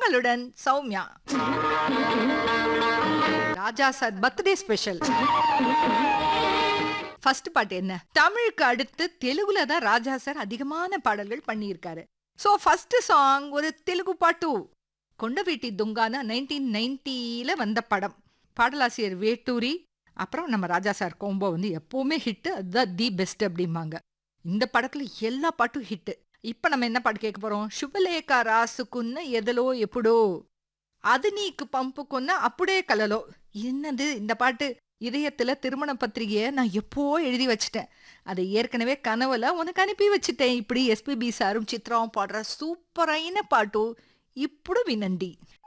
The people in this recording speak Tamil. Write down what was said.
உங்களுடன் Soumya Raja sir birthday special first பாட்டு என்ன தமிழுக்கு அடுத்து தெலுங்குல தான் ராஜா சார் அதிகமான பாடல்கள் பண்ணியிருக்காரு ஸோ ஃபர்ஸ்ட் சாங் ஒரு தெலுங்கு பாட்டு கொண்டவீட்டி துங்கான நைன்டீன் நைன்டியில வந்த படம் பாடலாசிரியர் வேட்டூரி அப்புறம் நம்ம ராஜா சார் கோம்போ வந்து எப்பவுமே ஹிட் அதுதான் தி பெஸ்ட் அப்படிம்பாங்க இந்த படத்துல எல்லா பாட்டும் ஹிட் இப்ப நம்ம என்ன பாட்டு கேட்க போறோம் శుభలేఖ రాసుకున్న ఎదలో ఎప్పుడో அது நீக்கு பம்புக்குన్న அப்படியே கலலோ என்னது இந்த பாட்டு இதயத்துல திருமண பத்திரிகையை நான் எப்போ எழுதி வச்சிட்டேன் அதை ஏற்கனவே கனவுல உனக்கு அனுப்பி வச்சிட்டேன் இப்படி எஸ்பிபி சாரும் சித்ராவும் பாடுற சூப்பரான பாட்டு ఇప్పుడు వినండి